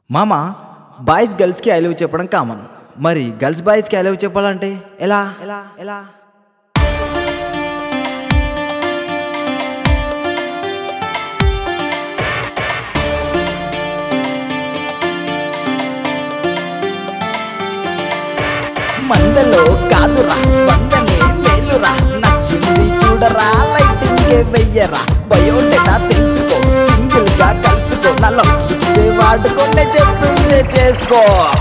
మామ బాయ్స్ గర్ల్స్కి I love చెప్పడం కామన్ మరి గర్ల్స్ బాయ్స్కి ఐ లవ్ చెప్పాలంటే ఎలా ఎలా ఎలా మందలో కాదురా వందనే మేలురా నచ్చింది చూడరా లైటింగ్ వెయ్యరా బయోడేటా తెలుసుకో సింగిల్ గా కలుసుకో నలో టిప్సే వాడుకోనే చెప్పిందే చేసుకో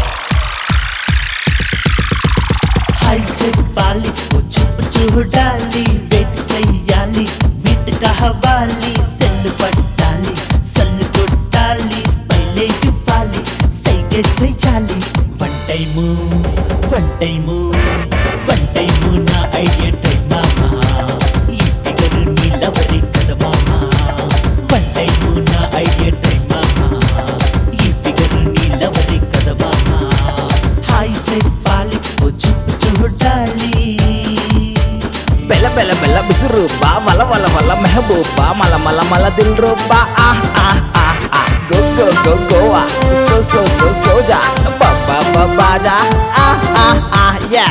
హాయ్ చెప్పాలి ఓ చూపు చూడాలి వెయిట్ చెయ్యాలి మీట్ కావాలి సెల్లు పట్టాలి సల్లు కొట్టాలి స్మైలే ఇవ్వాలి సైగ చెయ్యాలి one time one time one time నా ఐడియా టైం మామా ఈ ఫిగర్ నీలవరి కదా మామా వన్ టైము నా ఐడియా టైం మామా ఈ ఫిగర్ నీలవరి కదా మామా హాయ్ చెప్పాలి ఓ చూపు చూడాలి బెల్ల బెల్ల బెల్ల బిసురు బా వల వల వల మెహబూబా మల మల మల దిల్ రూబా ఆ ఆ ఆ ఆ go go go Goa so so so సోజా బాబా బాబాజా ఆ ఆ ఆ yeah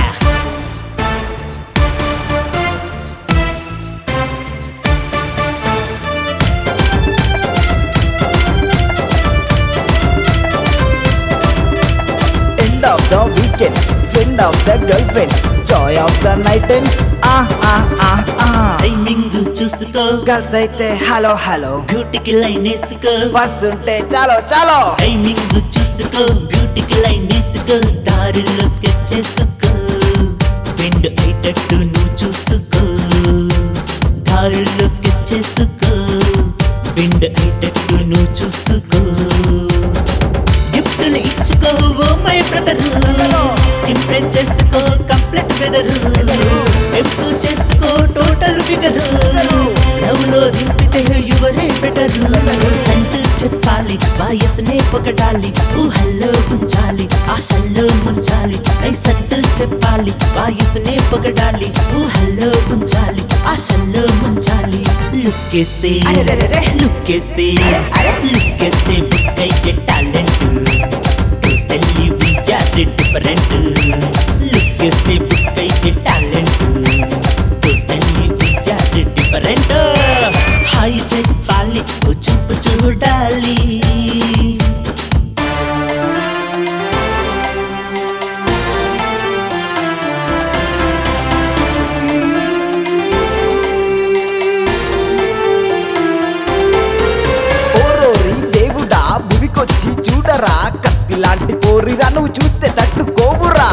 End of the weekend, friend of the girlfriend, joy of the night and ah ah ah ah. Timing చూసుకో గర్ల్స్ అయితే హలో హలో బ్యూటీకి లైన్ వేసుకో బస్ ఉంటే చాలో చాలో టైమింగ్ చూసుకో బ్యూటీకి లైన్ వేసుకో దారిలో స్కెచ్ చేసుకో బెండ్ అయ్యేటట్టు నువ్వు చూసుకో దారిలో స్కెచ్ చేసుకో బెండ్ అయ్యేటట్టు నువ్వు చూసుకో గిఫ్టులు ఇచ్చుకో ఓ మై బ్రదర్ ఇంప్రెస్ చేసుకో కంప్లీట్ వెదర్ ఎంపు చేసుకో టోటల్ ఫిగర్ లవ్ లో దింపితే యువరే బెటర్ సంటు చెప్పాలి వయసునే పొగడాలి ఊహల్లో ఉంచాలి ఆశల్లో ముంచాలి ఐ సంటు చెప్పాలి వయసునే పొగడాలి ఊహల్లో ఉంచాలి ఆశల్లో ముంచాలి లుక్కేస్తే లుక్కేస్తే లుక్కేస్తే బుక్కయ్యే టాలెంట్ టోటల్లీ వీఆర్ డిఫరెంట్ లుక్కేస్తే బుక్కయ్యే talent totally we are different hi చెప్పాలి ఓ చూపు చూడాలి ఓరోరి దేవుడా భువికొచ్చి చూడరా కత్తి లాంటి కోరిరా నువ్వు చూస్తే తట్టుకోవురా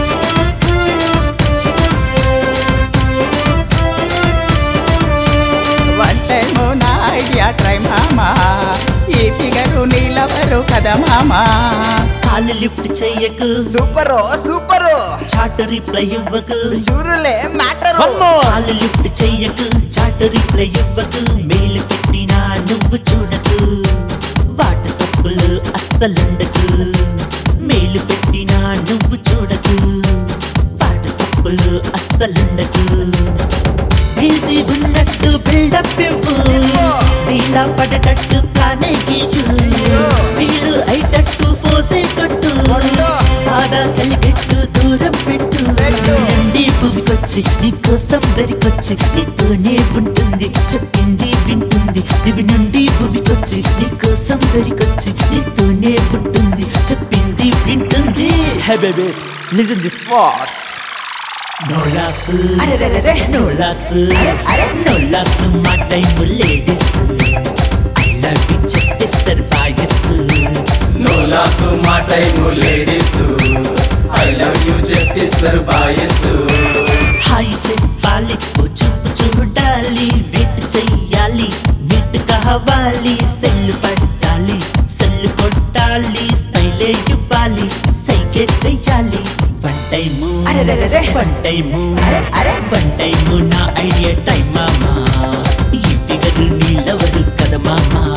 వన్ టైము నా ఐడియా ట్రై మామా ఈ ఫిగరు నీలవరు కదా మామా కాలు లిఫ్ట్ చెయ్యకు సూపరు సూపరు చాటు రిప్లై ఇవ్వకు చూరులే మ్యాటరు కాలు లిఫ్ట్ చెయ్యకు చాటు రిప్లై ఇవ్వకు మేలు పెట్టినా నువ్వు చూడకు వాట్సప్లు అస్సలుండకు మేలు పెట్టినా నువ్వు చూడకు వాట్సప్లు అస్సలుండకు ఈజీ ఉన్నట్టు బిల్డప్ ఇవ్వు దీలా పడేటట్టు ప్లానే గీయు ఫీల్ అయ్యేటట్టు ఫోసే కొట్టు బాధ కలిగెట్టు దూరం పెట్టు నుండి భూమికొచ్చి నీకోసం దరికొచ్చి నీతోనే ఉంటుంది చెప్పింది వింటుంది దివి నుండి భూమికొచ్చి నీకోసం దరికొచ్చి నీతోనే ఉంటుంది చెప్పింది వింటుంది hey babies listen this words నోలాసు నోలాసు నోలాసు మా time ladies I love you చెప్పేస్తారు బాయ్స్ నోలాసు మా time ladies I love you చెప్పిస్తారు బాయస్ హాయ్ చెప్పాలి ఓ చూపు చూడాలి వెయిట్ చెయ్యాలి మీట్ కావాలి సెల్లు పట్టాలి సెల్లు కొట్టాలి స్మైలే ఇవ్వాలి సైకే చెయ్యాలి one time one time one time నా ఐడియా టైం మామా ఈ ఫిగర్ నీలవరు కదా మామా